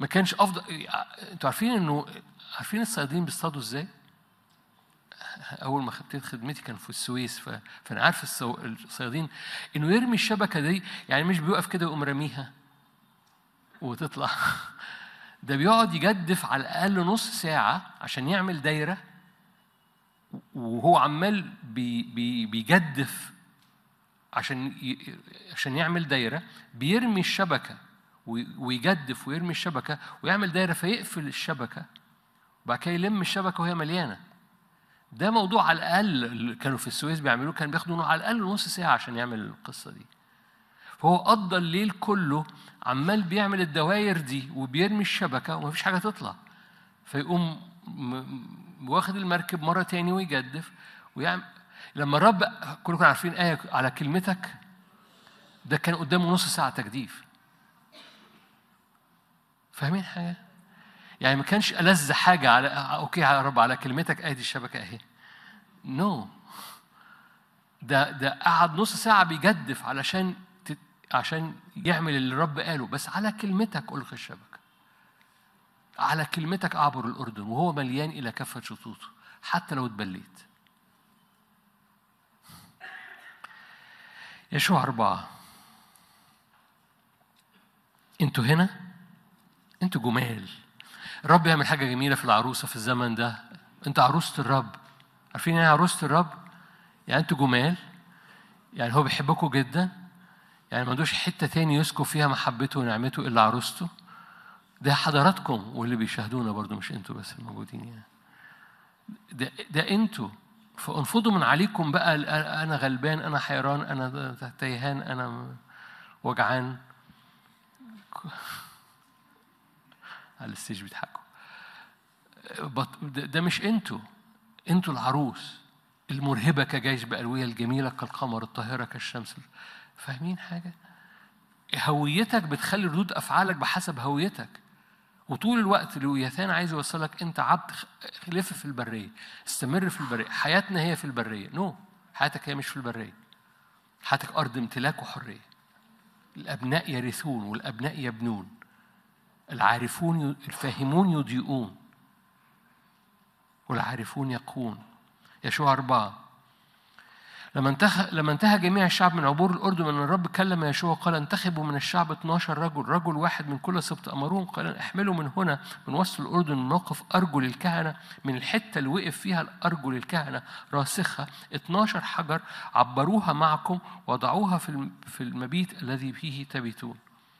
ما كانش افضل انتوا عارفين انه عارفين الصيادين بيصطادوا ازاي؟ اول ما ابتديت خدمتي كان في السويس ف... فانا عارف السو... الصيادين انه يرمي الشبكه دي يعني مش بيوقف كده ويقوم راميها وتطلع ده بيقعد يجدف على الاقل نص ساعه عشان يعمل دايره وهو عمال بي... بي... بيجدف عشان ي... عشان يعمل دايره بيرمي الشبكه وي... ويجدف ويرمي الشبكه ويعمل دايره فيقفل الشبكه وبعد كده يلم الشبكه وهي مليانه ده موضوع على الاقل اللي كانوا في السويس بيعملوه كان بياخدوا على الاقل نص ساعه عشان يعمل القصه دي فهو قضى الليل كله عمال بيعمل الدواير دي وبيرمي الشبكه ومفيش حاجه تطلع فيقوم واخد المركب مره تاني ويجدف ويعمل لما الرب كلكم عارفين ايه على كلمتك ده كان قدامه نص ساعه تجديف فاهمين حاجه؟ يعني ما كانش ألذ حاجة على أوكي يا رب على كلمتك أدي الشبكة أهي. نو. No. ده ده قعد نص ساعة بيجدف علشان تت... عشان يعمل اللي الرب قاله بس على كلمتك ألقي الشبكة. على كلمتك أعبر الأردن وهو مليان إلى كافة شطوطه حتى لو اتبليت. يشوع أربعة أنتوا هنا؟ أنتوا جمال الرب يعمل حاجة جميلة في العروسة في الزمن ده أنت عروسة الرب عارفين يعني عروسة الرب؟ يعني أنتوا جمال يعني هو بيحبكم جدا يعني ما عندوش حتة تاني يسكب فيها محبته ونعمته إلا عروسته ده حضراتكم واللي بيشاهدونا برضو مش أنتوا بس الموجودين يعني ده ده أنتوا فانفضوا من عليكم بقى أنا غلبان أنا حيران أنا تيهان أنا وجعان على الستيج بيضحكوا ده مش انتوا انتوا العروس المرهبة كجيش بألوية الجميلة كالقمر الطاهرة كالشمس فاهمين حاجة؟ هويتك بتخلي ردود أفعالك بحسب هويتك وطول الوقت لويثان عايز يوصلك أنت عبد لف في البرية استمر في البرية حياتنا هي في البرية نو no. حياتك هي مش في البرية حياتك أرض امتلاك وحرية الأبناء يرثون والأبناء يبنون العارفون الفاهمون يضيئون والعارفون يقون يشوع أربعة لما انتهى لما انتهى جميع الشعب من عبور الأردن من الرب كلم يشوع قال انتخبوا من الشعب 12 رجل رجل واحد من كل سبط أمرهم قال احملوا من هنا من وسط الأردن من موقف أرجل الكهنة من الحتة اللي وقف فيها الأرجل الكهنة راسخة 12 حجر عبروها معكم وضعوها في في المبيت الذي فيه تبيتون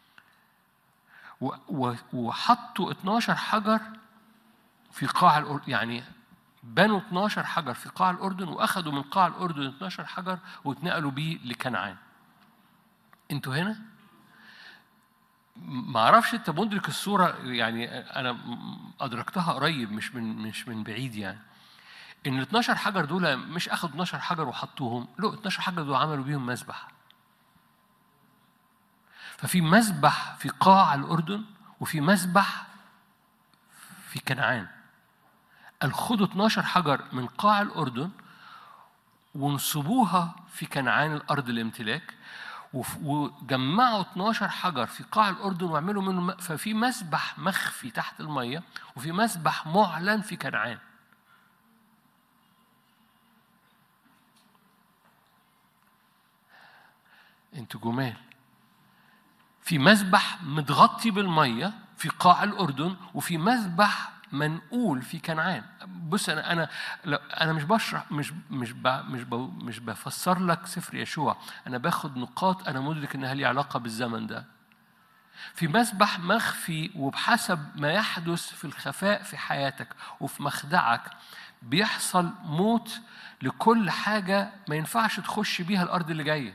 وحطوا 12 حجر في قاع الأردن يعني بنوا 12 حجر في قاع الأردن وأخذوا من قاع الأردن 12 حجر واتنقلوا بيه لكنعان انتوا هنا؟ ما اعرفش انت مدرك الصوره يعني انا ادركتها قريب مش من مش من بعيد يعني ان ال 12 حجر دول مش اخذوا 12 حجر وحطوهم لا 12 حجر دول عملوا بيهم مسبح ففي مسبح في قاع الأردن وفي مسبح في كنعان قال خدوا 12 حجر من قاع الأردن وانصبوها في كنعان الأرض الامتلاك وجمعوا 12 حجر في قاع الأردن واعملوا منه ففي مسبح مخفي تحت المية وفي مسبح معلن في كنعان انتوا جمال في مسبح متغطي بالميه في قاع الاردن وفي مسبح منقول في كنعان بص انا انا انا مش بشرح مش مش ب مش ب مش بفسر لك سفر يشوع انا باخد نقاط انا مدرك انها لي علاقه بالزمن ده في مسبح مخفي وبحسب ما يحدث في الخفاء في حياتك وفي مخدعك بيحصل موت لكل حاجه ما ينفعش تخش بيها الارض اللي جايه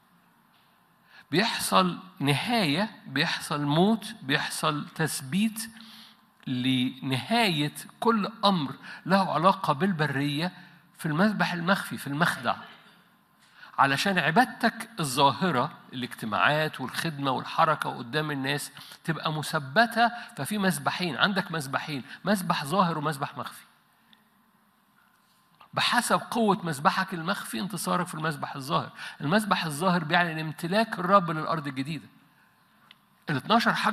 بيحصل نهاية بيحصل موت بيحصل تثبيت لنهاية كل أمر له علاقة بالبرية في المذبح المخفي في المخدع علشان عبادتك الظاهرة الاجتماعات والخدمة والحركة قدام الناس تبقى مثبتة ففي مسبحين عندك مسبحين مسبح ظاهر ومسبح مخفي بحسب قوة مسبحك المخفي انتصارك في المسبح الظاهر المسبح الظاهر بيعلن امتلاك الرب للأرض الجديدة ال 12 حاجة